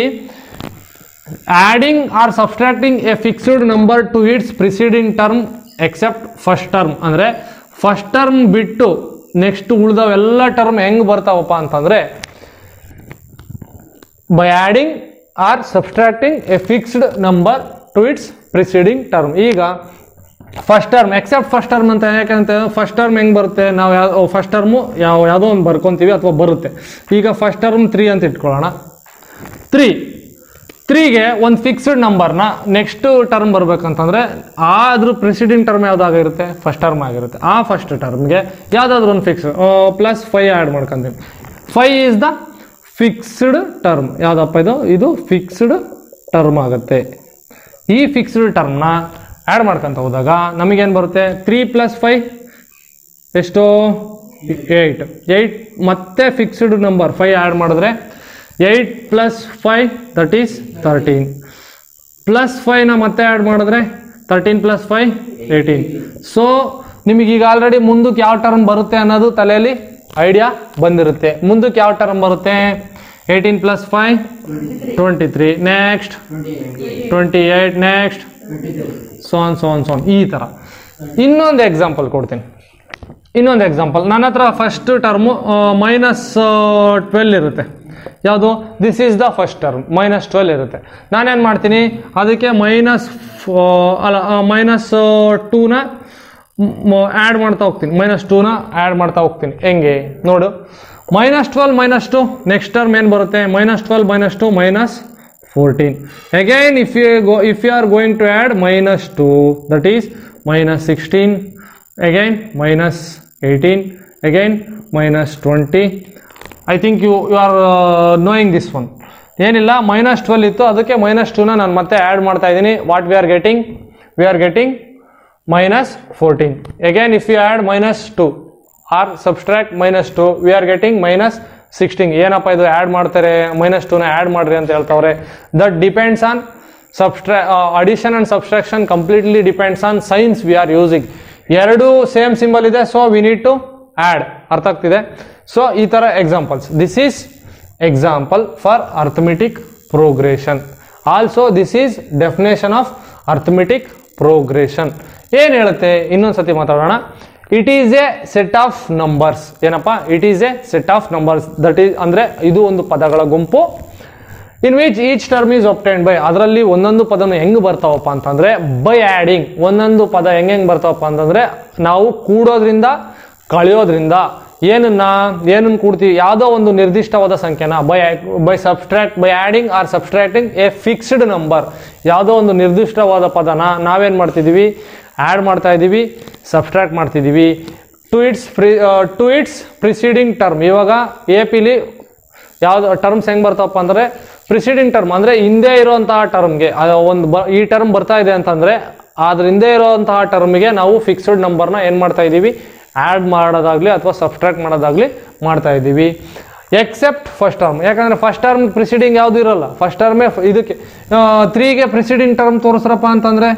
adding or subtracting a fixed number to its preceding term except first term ಅಂದರೆ ಫಸ್ಟ್ ಟರ್ಮ್ ಬಿಟ್ಟು ನೆಕ್ಸ್ಟ್ ಉಳ್ದವೆಲ್ಲ ಟರ್ಮ್ ಹೆಂಗೆ ಬರ್ತಾವಪ್ಪ ಅಂತಂದರೆ by adding or subtracting a fixed number to its preceding term ಈಗ first term except first term ಅಂತ ಯಾಕಂತ first term ಹೆಂಗೆ ಬರುತ್ತೆ ನಾವು ಯಾವ ಫಸ್ಟ್ ಟರ್ಮು ಯಾವ ಯಾವುದೋ ಒಂದು ಬರ್ಕೊತೀವಿ ಅಥವಾ ಬರುತ್ತೆ ಈಗ ಫಸ್ಟ್ ಟರ್ಮ್ ತ್ರೀ ಅಂತ ಇಟ್ಕೊಳ್ಳೋಣ ತ್ರೀ ತ್ರೀಗೆ ಒಂದು ಫಿಕ್ಸ್ಡ್ ನಂಬರ್ನ ನೆಕ್ಸ್ಟ್ ಟರ್ಮ್ ಬರ್ಬೇಕಂತಂದ್ರೆ ಆ ಅದ್ರ ಪ್ರೆಸಿಡಿಂಗ್ ಟರ್ಮ್ ಯಾವುದಾಗಿರುತ್ತೆ ಫಸ್ಟ್ ಟರ್ಮ್ ಆಗಿರುತ್ತೆ ಆ ಫಸ್ಟ್ ಟರ್ಮ್ಗೆ ಯಾವುದಾದ್ರೂ ಒಂದು ಫಿಕ್ಸ್ ಪ್ಲಸ್ ಫೈವ್ ಆ್ಯಡ್ ಮಾಡ್ಕೊಂತೀನಿ five is the fixed term ಯಾವುದಪ್ಪ ಇದು ಇದು ಫಿಕ್ಸ್ಡ್ ಟರ್ಮ್ ಆಗುತ್ತೆ ಈ ಫಿಕ್ಸ್ಡ್ ಟರ್ಮ್ನ ಆ್ಯಡ್ ಮಾಡ್ಕೊಂತ ಹೋದಾಗ ನಮಗೇನು ಬರುತ್ತೆ ತ್ರೀ ಪ್ಲಸ್ ಫೈವ್ ಎಷ್ಟು ಏಯ್ಟ್ ಏಯ್ಟ್ ಮತ್ತೆ ಫಿಕ್ಸ್ಡ್ ನಂಬರ್ ಫೈವ್ ಆ್ಯಡ್ ಮಾಡಿದ್ರೆ eight plus five that is thirteen plus ಫೈವ್ನ ಮತ್ತೆ ಆ್ಯಡ್ ಮಾಡಿದ್ರೆ thirteen plus five eighteen so ನಿಮಗೆ ಈಗ ಆಲ್ರೆಡಿ ಮುಂದಕ್ಕೆ ಯಾವ ಟರ್ಮ್ ಬರುತ್ತೆ ಅನ್ನೋದು ತಲೆಯಲ್ಲಿ ಐಡಿಯಾ ಬಂದಿರುತ್ತೆ ಮುಂದಕ್ಕೆ ಯಾವ ಟರ್ಮ್ ಬರುತ್ತೆ eighteen plus five twenty three next twenty eight next so on so on so on ಈ ಥರ ಇನ್ನೊಂದು ಎಕ್ಸಾಂಪಲ್ ಕೊಡ್ತೀನಿ ಇನ್ನೊಂದು ಎಕ್ಸಾಂಪಲ್ ನನ್ನ ಹತ್ರ ಫಸ್ಟ್ ಟರ್ಮು ಮೈನಸ್ ಟ್ವೆಲ್ ಇರುತ್ತೆ ಯಾವುದು this is the first term minus twelve ಇರುತ್ತೆ ನಾನೇನು ಮಾಡ್ತೀನಿ ಅದಕ್ಕೆ ಮೈನಸ್ ಅಲ್ಲ ಮೈನಸ್ ಟೂನ ಆ್ಯಡ್ ಮಾಡ್ತಾ ಹೋಗ್ತೀನಿ ಮೈನಸ್ ಟೂನ ಆ್ಯಡ್ ಮಾಡ್ತಾ ಹೋಗ್ತೀನಿ ಹೆಂಗೆ ನೋಡು minus twelve minus two next term ಏನು ಬರುತ್ತೆ minus twelve minus two minus fourteen again if you go if you are going to add minus two that is minus sixteen again minus eighteen again minus twenty I think you you are knowing this one ಏನಿಲ್ಲ minus twelve ಇತ್ತು ಅದಕ್ಕೆ minus ಟೂನ ನಾನು ಮತ್ತೆ add ಮಾಡ್ತಾ ಇದ್ದೀನಿ what we are getting we are getting minus fourteen again if you add minus two or subtract minus two we are getting minus sixteen ಏನಪ್ಪ ಇದು ಆ್ಯಡ್ ಮಾಡ್ತಾರೆ ಮೈನಸ್ ಟೂನ ಆ್ಯಡ್ ಮಾಡ್ರಿ ಅಂತ ಹೇಳ್ತಾವ್ರೆ ದಟ್ ಡಿಪೆಂಡ್ಸ್ ಆನ್ ಸಬ್ಸ್ಟ್ರಾ addition and subtraction completely depends on signs we are using ಎರಡು same symbol ಇದೆ so we need to add ಅರ್ಥ ಆಗ್ತಿದೆ ಸೊ ಈ ಥರ examples this is example for arithmetic progression also this is definition of arithmetic progression ಏನು ಹೇಳುತ್ತೆ ಇನ್ನೊಂದು ಸತಿ ಮಾತಾಡೋಣ it is a set of numbers ಏನಪ್ಪ it is a set of numbers that is ಅಂದರೆ ಇದು ಒಂದು ಪದಗಳ ಗುಂಪು in which each term is obtain by ಅದರಲ್ಲಿ ಒಂದೊಂದು ಪದನು ಹೆಂಗ್ ಬರ್ತಾವಪ್ಪ ಅಂತಂದ್ರೆ ಬೈ ಆ್ಯಡಿಂಗ್ ಒಂದೊಂದು ಪದ ಹೆಂಗೆ ಹೆಂಗೆ ಬರ್ತಾವಪ್ಪ ಅಂತಂದ್ರೆ ನಾವು ಕೂಡೋದ್ರಿಂದ ಕಳೆಯೋದ್ರಿಂದ ಏನನ್ನ ಏನನ್ನ ಕೂಡ್ತೀವಿ ಯಾವುದೋ ಒಂದು ನಿರ್ದಿಷ್ಟವಾದ ಸಂಖ್ಯೆನ by by subtract by adding or subtracting a fixed number ಯಾವುದೋ ಒಂದು ನಿರ್ದಿಷ್ಟವಾದ ಪದನ ನಾವೇನು ಮಾಡ್ತಿದ್ದೀವಿ ಆ್ಯಡ್ ಮಾಡ್ತಾ ಇದ್ದೀವಿ ಸಬ್ಸ್ಟ್ರಾಕ್ಟ್ ಮಾಡ್ತಿದ್ದೀವಿ ಟು ಇಟ್ಸ್ ಪ್ರಿ ಟು ಇಟ್ಸ್ ಪ್ರಿಸೀಡಿಂಗ್ ಟರ್ಮ್ ಇವಾಗ ಎ ಪಿಲಿ ಯಾವ್ದು ಟರ್ಮ್ಸ್ ಹೆಂಗೆ ಬರ್ತಾವಪ್ಪ ಅಂದರೆ ಪ್ರಿಸೀಡಿಂಗ್ ಟರ್ಮ್ ಅಂದರೆ ಹಿಂದೆ ಇರುವಂತಹ ಟರ್ಮ್ಗೆ ಒಂದು ಬ ಈ ಟರ್ಮ್ ಬರ್ತಾ ಇದೆ ಅಂತಂದರೆ ಅದ್ರ ಹಿಂದೆ ಇರುವಂತಹ ಟರ್ಮ್ಗೆ ನಾವು ಫಿಕ್ಸ್ಡ್ ನಂಬರ್ನ ಏನು ಮಾಡ್ತಾ ಇದ್ದೀವಿ ಆ್ಯಡ್ ಮಾಡೋದಾಗಲಿ ಅಥವಾ ಸಬ್ಸ್ಟ್ರಾಕ್ಟ್ ಮಾಡೋದಾಗಲಿ ಮಾಡ್ತಾ ಇದ್ದೀವಿ ಎಕ್ಸೆಪ್ಟ್ ಫಸ್ಟ್ ಟರ್ಮ್ ಯಾಕಂದರೆ ಫಸ್ಟ್ ಟರ್ಮ್ ಪ್ರಿಸೀಡಿಂಗ್ ಯಾವುದು ಇರೋಲ್ಲ ಫಸ್ಟ್ ಟರ್ಮೇ ಇದಕ್ಕೆ ತ್ರೀಗೆ ಪ್ರಿಸೀಡಿಂಗ್ ಟರ್ಮ್ ತೋರಿಸ್ರಪ್ಪ ಅಂತಂದರೆ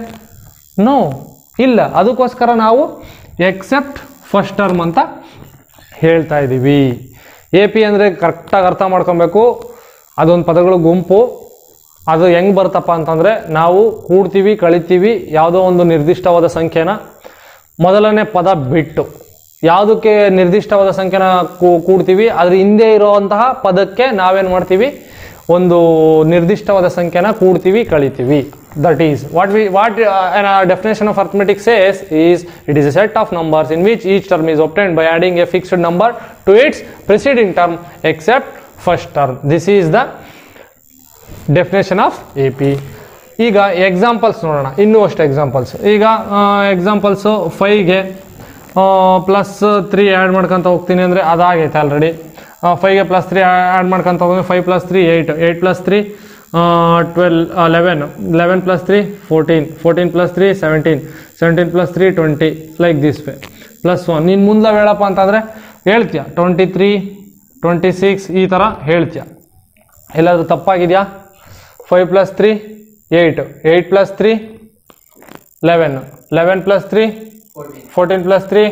ನೋ ಇಲ್ಲ ಅದಕ್ಕೋಸ್ಕರ ನಾವು ಎಕ್ಸೆಪ್ಟ್ ಫಸ್ಟ್ ಟರ್ಮ್ ಅಂತ ಹೇಳ್ತಾ ಇದ್ದೀವಿ ಎ ಪಿ ಅಂದರೆ ಕರೆಕ್ಟಾಗಿ ಅರ್ಥ ಮಾಡ್ಕೊಬೇಕು ಅದೊಂದು ಪದಗಳ ಗುಂಪು ಅದು ಹೆಂಗೆ ಬರ್ತಪ್ಪ ಅಂತಂದರೆ ನಾವು ಕೂಡ್ತೀವಿ ಕಳಿತೀವಿ ಯಾವುದೋ ಒಂದು ನಿರ್ದಿಷ್ಟವಾದ ಸಂಖ್ಯೆನ ಮೊದಲನೇ ಪದ ಬಿಟ್ಟು ಯಾವುದಕ್ಕೆ ನಿರ್ದಿಷ್ಟವಾದ ಸಂಖ್ಯೆನ ಕೂ- ಕೂಡ್ತೀವಿ ಅದ್ರ ಹಿಂದೆ ಇರುವಂತಹ ಪದಕ್ಕೆ ನಾವೇನು ಮಾಡ್ತೀವಿ ಒಂದು ನಿರ್ದಿಷ್ಟವಾದ ಸಂಖ್ಯೆನ ಕೂಡ್ತೀವಿ ಕಳಿತೀವಿ that is what we what definition of arithmetic says is it is a set of numbers in which each term is obtained by adding a fixed number to its preceding term except first term this is the definition of A P ಈಗ examples ನೋಡೋಣ ಇನ್ನೂ ಅಷ್ಟು examples ಈಗ examples ಫೈವ್ಗೆ plus three add ಮಾಡ್ಕೊತ ಹೋಗ್ತೀನಿ ಅಂದರೆ ಅದಾಗೈತೆ ಆಲ್ರೆಡಿ ಫೈವ್ಗೆ ಪ್ಲಸ್ ತ್ರೀ ಆ್ಯಡ್ ಮಾಡ್ಕೊತ ಹೋಗಿ five plus three eight eight plus three twelve eleven eleven plus three fourteen fourteen plus three seventeen seventeen plus three twenty like this way plus one ನೀನು ಮುಂದೆ ಹೇಳಪ್ಪ ಅಂತಂದರೆ ಹೇಳ್ತೀಯ ಟ್ವೆಂಟಿ ತ್ರೀ ಟ್ವೆಂಟಿ ಸಿಕ್ಸ್ ಈ ಥರ ಹೇಳ್ತೀಯ ಎಲ್ಲಾದರೂ ತಪ್ಪಾಗಿದೆಯಾ five plus three eight eight plus three eleven eleven plus three fourteen plus three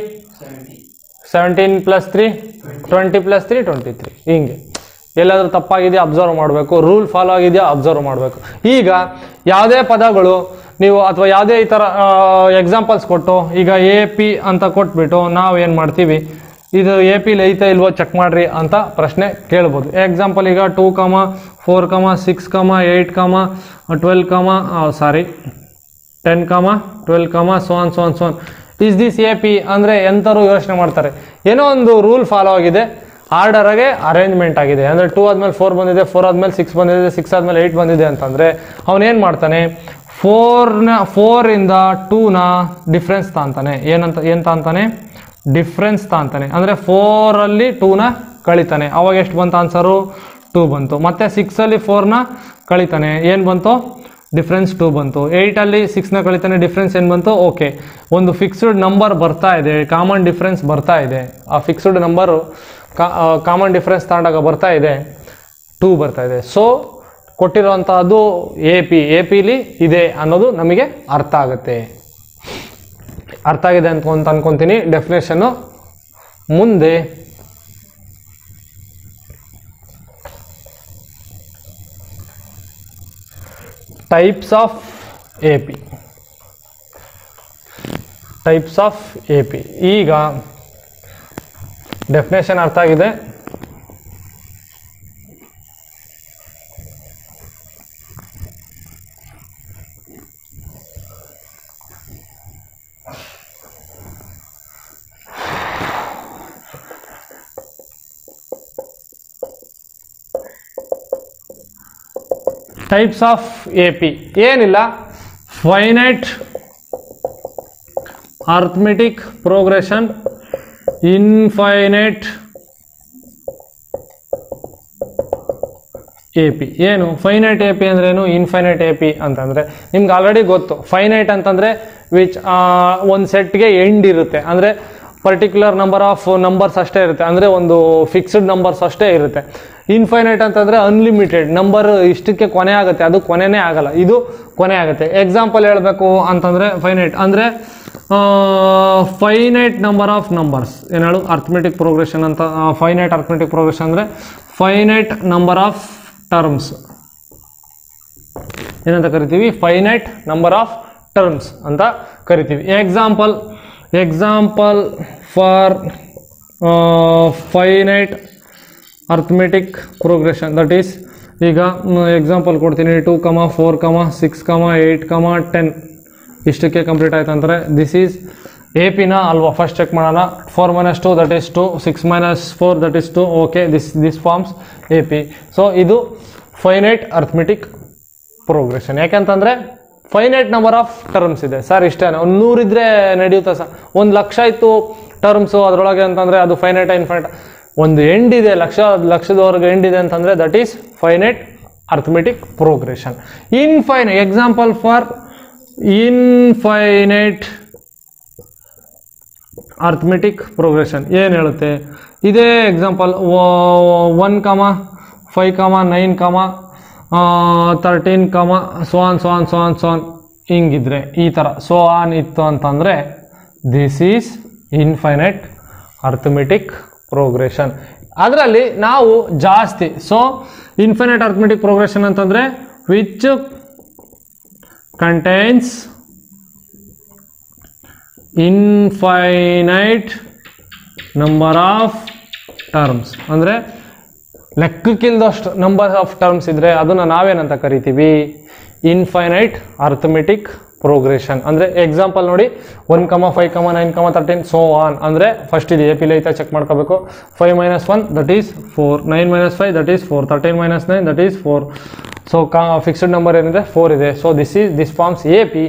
seventeen plus three twenty plus three twenty three ಹಿಂಗೆ ಎಲ್ಲಾದರೂ ತಪ್ಪಾಗಿದೆಯಾ ಅಬ್ಸರ್ವ್ ಮಾಡಬೇಕು ರೂಲ್ ಫಾಲೋ ಆಗಿದೆಯಾ ಅಬ್ಸರ್ವ್ ಮಾಡಬೇಕು ಈಗ ಯಾವುದೇ ಪದಗಳು ನೀವು ಅಥವಾ ಯಾವುದೇ ಈ ಥರ ಎಕ್ಸಾಂಪಲ್ಸ್ ಕೊಟ್ಟು ಈಗ ಎ ಪಿ ಅಂತ ಕೊಟ್ಬಿಟ್ಟು ನಾವು ಏನು ಮಾಡ್ತೀವಿ ಇದು ಎ ಪಿಲಿ ಐತೆ ಇಲ್ವೋ ಚೆಕ್ ಮಾಡ್ರಿ ಅಂತ ಪ್ರಶ್ನೆ ಕೇಳ್ಬೋದು ಎಕ್ಸಾಂಪಲ್ ಈಗ two comma four comma six comma eight ಕಮ ಟ್ವೆಲ್ ಕಮ ಸಾರಿ ten comma twelve comma so on so on so on is this A P ಅಂದರೆ ಎಂಥರು ಯೋಚನೆ ಮಾಡ್ತಾರೆ ಏನೋ ಒಂದು ರೂಲ್ ಫಾಲೋ ಆಗಿದೆ ಆರ್ಡರಾಗೆ ಅರೇಂಜ್ಮೆಂಟ್ ಆಗಿದೆ ಅಂದರೆ ಟೂ ಆದ್ಮೇಲೆ ಫೋರ್ ಬಂದಿದೆ ಫೋರ್ ಆದ್ಮೇಲೆ ಸಿಕ್ಸ್ ಬಂದಿದೆ ಸಿಕ್ಸ್ ಆದ್ಮೇಲೆ ಏಯ್ಟ್ ಬಂದಿದೆ ಅಂತಂದರೆ ಅವನೇನು ಮಾಡ್ತಾನೆ ಫೋರ್ನ ಫೋರಿಂದ ಟೂನ ಡಿಫ್ರೆನ್ಸ್ ತಾಂತಾನೆ ಏನಂತ ಏನು ತಾಂತಾನೆ ಡಿಫ್ರೆನ್ಸ್ ತಾಂತಾನೆ ಅಂದರೆ ಫೋರಲ್ಲಿ ಟೂನ ಕಳಿತಾನೆ ಅವಾಗ ಎಷ್ಟು ಬಂತು ಆನ್ಸರು ಟೂ ಬಂತು ಮತ್ತು ಸಿಕ್ಸಲ್ಲಿ ಫೋರ್ನ ಕಳಿತಾನೆ ಏನು ಬಂತು ಡಿಫ್ರೆನ್ಸ್ ಟೂ ಬಂತು ಏಯ್ಟಲ್ಲಿ ಸಿಕ್ಸ್ನ ಕಳಿತಾನೆ ಡಿಫ್ರೆನ್ಸ್ ಏನು ಬಂತು ಓಕೆ ಒಂದು ಫಿಕ್ಸ್ಡ್ ನಂಬರ್ ಬರ್ತಾ ಇದೆ ಕಾಮನ್ ಡಿಫ್ರೆನ್ಸ್ ಬರ್ತಾ ಇದೆ ಆ ಫಿಕ್ಸ್ಡ್ ನಂಬರು ಕಾಮನ್ ಡಿಫ್ರೆನ್ಸ್ ತಗೊಂಡಾಗ ಬರ್ತಾ ಇದೆ ಟೂ ಬರ್ತಾ ಇದೆ ಸೊ ಕೊಟ್ಟಿರುವಂತಹದ್ದು ಎ ಪಿ ಎ ಪಿಲಿ ಇದೆ ಅನ್ನೋದು ನಮಗೆ ಅರ್ಥ ಆಗುತ್ತೆ ಅರ್ಥ ಆಗಿದೆ ಅಂತ ಅಂತ ಅನ್ಕೊಂತೀನಿ ಡೆಫಿನೇಷನ್ನು ಮುಂದೆ types of A P types of A P ಈಗ ಡೆಫಿನೇಷನ್ ಅರ್ಥ ಆಗಿದೆ ಟೈಪ್ಸ್ ಆಫ್ ಎ ಪಿ ಏನಿಲ್ಲ finite arithmetic progression infinite A P ಏನು ಫೈನೈಟ್ ಎ ಪಿ ಅಂದ್ರೇನು ಇನ್ಫೈನೈಟ್ ಎ ಪಿ ಅಂತಂದರೆ ನಿಮ್ಗೆ ಆಲ್ರೆಡಿ ಗೊತ್ತು ಫೈನೈಟ್ ಅಂತಂದರೆ ವಿಚ್ ಒಂದು ಸೆಟ್ಗೆ ಎಂಡ್ ಇರುತ್ತೆ ಅಂದರೆ ಪರ್ಟಿಕ್ಯುಲರ್ ನಂಬರ್ ಆಫ್ ನಂಬರ್ಸ್ ಅಷ್ಟೇ ಇರುತ್ತೆ ಅಂದರೆ ಒಂದು ಫಿಕ್ಸ್ಡ್ ನಂಬರ್ಸ್ ಅಷ್ಟೇ ಇರುತ್ತೆ ಇನ್ಫೈನೈಟ್ ಅಂತಂದರೆ ಅನ್ಲಿಮಿಟೆಡ್ ನಂಬರ್ ಇಷ್ಟಕ್ಕೆ ಕೊನೆ ಆಗುತ್ತೆ ಅದು ಕೊನೆನೇ ಆಗಲ್ಲ ಇದು ಕೊನೆ ಆಗುತ್ತೆ ಎಕ್ಸಾಂಪಲ್ ಹೇಳಬೇಕು ಅಂತಂದರೆ ಫೈನೈಟ್ ಅಂದರೆ ಫೈನೈಟ್ ನಂಬರ್ ಆಫ್ ನಂಬರ್ಸ್ ಏನು ಹೇಳು ಅರ್ಥಮೆಟಿಕ್ ಪ್ರೋಗ್ರೆಷನ್ ಅಂತ ಫೈನೈಟ್ ಅರ್ಥಮೆಟಿಕ್ ಪ್ರೋಗ್ರೆಷನ್ ಅಂದರೆ ಫೈನೈಟ್ ನಂಬರ್ ಆಫ್ ಟರ್ಮ್ಸ್ ಏನಂತ ಕರಿತೀವಿ ಫೈನೈಟ್ ನಂಬರ್ ಆಫ್ ಟರ್ಮ್ಸ್ ಅಂತ ಕರಿತೀವಿ example example for finite arithmetic progression that is ಈಗ ಎಕ್ಸಾಂಪಲ್ ಕೊಡ್ತೀನಿ two comma four comma six comma eight comma ten ಇಷ್ಟಕ್ಕೆ complete ಆಯ್ತು ಅಂದರೆ ದಿಸ್ ಈಸ್ ಎ ಪಿನ ಅಲ್ವಾ ಫಸ್ಟ್ ಚೆಕ್ ಮಾಡೋಣ four minus two that is two six minus four that is two okay this this forms A P so ಇದು finite arithmetic progression ಯಾಕೆಂತಂದರೆ finite number of terms ಇದೆ sir ಇಷ್ಟೇ ಒಂದು ನೂರಿದ್ರೆ ನಡೆಯುತ್ತೆ sir ಒಂದು ಲಕ್ಷ ಇತ್ತು ಟರ್ಮ್ಸು ಅದರೊಳಗೆ ಅಂತಂದರೆ ಅದು ಫೈನೈಟ್ ಇನ್ಫೈನೈಟ್ ಒಂದು ಎಂಡ್ ಇದೆ ಲಕ್ಷ ಲಕ್ಷದವರೆಗೆ ಎಂಡ್ ಇದೆ ಅಂತಂದರೆ that is finite arithmetic progression infinite example for infinite arithmetic progression ಏನು ಹೇಳುತ್ತೆ ಇದೇ example one comma five comma nine comma thirteen comma so on so on so on ಸೋನ್ ಹಿಂಗಿದ್ರೆ ಈ ಥರ ಸೋ ಆನ್ ಇತ್ತು ಅಂತಂದರೆ this is infinite arithmetic progression ಅದರಲ್ಲಿ ನಾವು ಜಾಸ್ತಿ ಸೊ ಇನ್ಫೈನೈಟ್ ಅರ್ಥಮೆಟಿಕ್ ಪ್ರೋಗ್ರೆಷನ್ ಅಂತಂದರೆ which contains infinite number of terms ಅಂದರೆ ಲೆಕ್ಕಕ್ಕಿಲ್ದಷ್ಟು ನಂಬರ್ ಆಫ್ ಟರ್ಮ್ಸ್ ಇದ್ದರೆ ಅದನ್ನು ನಾವೇನಂತ ಕರಿತೀವಿ ಇನ್ಫೈನೈಟ್ ಅರ್ಥಮೆಟಿಕ್ ಪ್ರೋಗ್ರೆಷನ್ ಅಂದರೆ ಎಕ್ಸಾಂಪಲ್ ನೋಡಿ one comma five comma nine comma thirteen so on ಅಂದರೆ ಫಸ್ಟ್ ಇದು ಎ ಪಿ ಐತಾ ಚೆಕ್ ಮಾಡ್ಕೋಬೇಕು five minus one that is four nine minus five that is four thirteen minus nine that is four so ಕಾ fixed number ಏನಿದೆ four ಇದೆ so this is this forms A P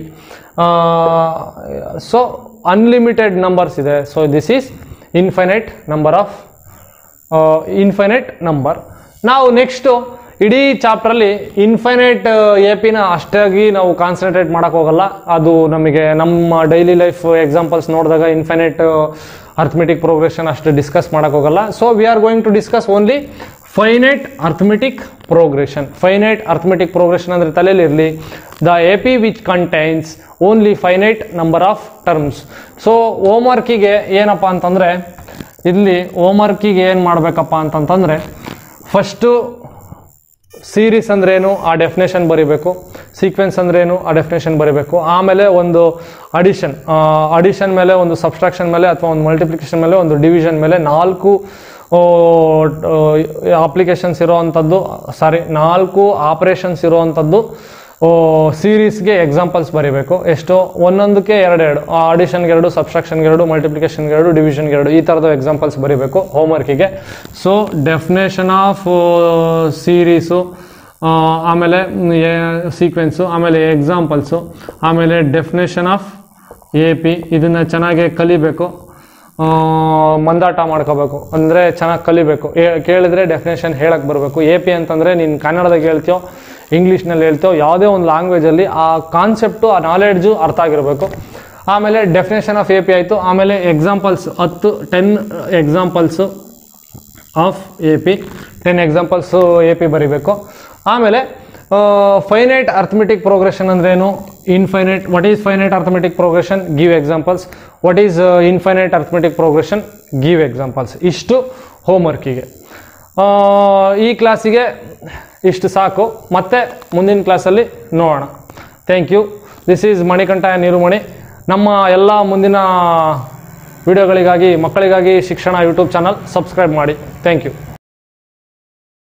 so unlimited numbers ಇದೆ so this is infinite number of infinite number ನಾವು next ಇಡೀ ಚಾಪ್ಟ್ರಲ್ಲಿ infinite A ಪಿನ ಅಷ್ಟಾಗಿ ನಾವು ಕಾನ್ಸಂಟ್ರೇಟ್ ಮಾಡೋಕ್ಕೆ ಹೋಗಲ್ಲ ಅದು ನಮಗೆ ನಮ್ಮ ಡೈಲಿ ಲೈಫ್ ಎಕ್ಸಾಂಪಲ್ಸ್ ನೋಡಿದಾಗ ಇನ್ಫೈನೈಟ್ ಅರ್ಥಮೆಟಿಕ್ ಪ್ರೋಗ್ರೆಷನ್ ಅಷ್ಟು ಡಿಸ್ಕಸ್ ಮಾಡೋಕ್ಕೆ ಹೋಗಲ್ಲ so we are going to discuss only finite arithmetic progression finite arithmetic progression ಅಂದರೆ ತಲೆಯಲ್ಲಿರಲಿ the A P which contains only finite number of terms so ಹೋಮ್ವರ್ಕಿಗೆ ಏನಪ್ಪ ಅಂತಂದರೆ ಇಲ್ಲಿ ಹೋಮ್ವರ್ಕಿಗೆ ಏನು ಮಾಡಬೇಕಪ್ಪ ಅಂತಂತಂದರೆ ಫಸ್ಟು ಸೀರೀಸ್ ಅಂದ್ರೇನು ಆ ಡೆಫಿನೇಷನ್ ಬರಿಬೇಕು ಸೀಕ್ವೆನ್ಸ್ ಅಂದ್ರೇನು ಆ ಡೆಫಿನೇಷನ್ ಬರಿಬೇಕು ಆಮೇಲೆ ಒಂದು ಅಡಿಷನ್ ಅಡಿಷನ್ ಮೇಲೆ ಒಂದು ಸಬ್ಸ್ಟ್ರಾಕ್ಷನ್ ಮೇಲೆ ಅಥವಾ ಒಂದು ಮಲ್ಟಿಪ್ಲಿಕೇಶನ್ ಮೇಲೆ ಒಂದು ಡಿವಿಷನ್ ಮೇಲೆ ನಾಲ್ಕು ಅಪ್ಲಿಕೇಶನ್ಸ್ ಇರೋವಂಥದ್ದು ಸಾರಿ ನಾಲ್ಕು ಆಪ್ರೇಷನ್ಸ್ ಇರೋವಂಥದ್ದು ಸೀರೀಸ್ಗೆ ಎಕ್ಸಾಂಪಲ್ಸ್ ಬರೀಬೇಕು ಎಷ್ಟು ಒಂದೊಂದಕ್ಕೆ ಎರಡೆರಡು ಆಡಿಷನ್ಗೆ ಎರಡು ಸಬ್ಸ್ಟ್ರಾಕ್ಷನ್ಗೆ ಎರಡು ಮಲ್ಟಿಪ್ಲಿಕೇಶನ್ಗೆ ಎರಡು ಡಿವಿಷನ್ಗೆ ಎರಡು ಈ ಥರದ ಎಕ್ಸಾಂಪಲ್ಸ್ ಬರೀಬೇಕು ಹೋಮ್ವರ್ಕಿಗೆ ಸೊ ಡೆಫಿನೇಷನ್ ಆಫ್ ಸೀರೀಸು ಆಮೇಲೆ ಸೀಕ್ವೆನ್ಸು ಆಮೇಲೆ ಎಕ್ಸಾಂಪಲ್ಸು ಆಮೇಲೆ ಡೆಫಿನೇಷನ್ ಆಫ್ ಎ ಪಿ ಇದನ್ನು ಚೆನ್ನಾಗಿ ಕಲಿಬೇಕು ಆ, ಮಂದಾಟ ಮಾಡ್ಕೋಬೇಕು ಅಂದರೆ ಚೆನ್ನಾಗಿ ಕಲಿಬೇಕು ಏ- ಕೇಳಿದ್ರೆ ಡೆಫಿನೇಷನ್ ಹೇಳಕ್ಕೆ ಬರಬೇಕು ಎ ಪಿ ಅಂತಂದರೆ ನೀನು ಕನ್ನಡದಾಗ ಹೇಳ್ತೀಯೋ ಇಂಗ್ಲೀಷ್ನಲ್ಲಿ ಹೇಳ್ತೇವೆ ಯಾವುದೇ ಒಂದು ಲ್ಯಾಂಗ್ವೇಜಲ್ಲಿ ಆ ಕಾನ್ಸೆಪ್ಟು ಆ ನಾಲೆಡ್ಜು ಅರ್ಥ ಆಗಿರಬೇಕು ಆಮೇಲೆ ಡೆಫಿನೇಷನ್ ಆಫ್ ಎ ಪಿ ಆಯಿತು ಆಮೇಲೆ ಎಕ್ಸಾಂಪಲ್ಸ್ ಹತ್ತು ten examples of A P ten examples A P ಬರೀಬೇಕು ಆಮೇಲೆ ಫೈನೈಟ್ ಅರ್ಥಮೆಟಿಕ್ ಪ್ರೋಗ್ರೆಷನ್ ಅಂದ್ರೇನು infinite what is finite arithmetic progression give examples what is infinite arithmetic progression give examples ಇಷ್ಟು ಹೋಮ್ವರ್ಕಿಗೆ ಈ ಕ್ಲಾಸಿಗೆ ಇಷ್ಟು ಸಾಕು ಮತ್ತೆ ಮುಂದಿನ ಕ್ಲಾಸಲ್ಲಿ ನೋಡೋಣ thank you this is Manikantha Neerumani ನಮ್ಮ ಎಲ್ಲ ಮುಂದಿನ ವಿಡಿಯೋಗಳಿಗಾಗಿ ಮಕ್ಕಳಿಗಾಗಿ ಶಿಕ್ಷಣ ಯೂಟ್ಯೂಬ್ ಚಾನಲ್ ಸಬ್ಸ್ಕ್ರೈಬ್ ಮಾಡಿ ಥ್ಯಾಂಕ್ ಯು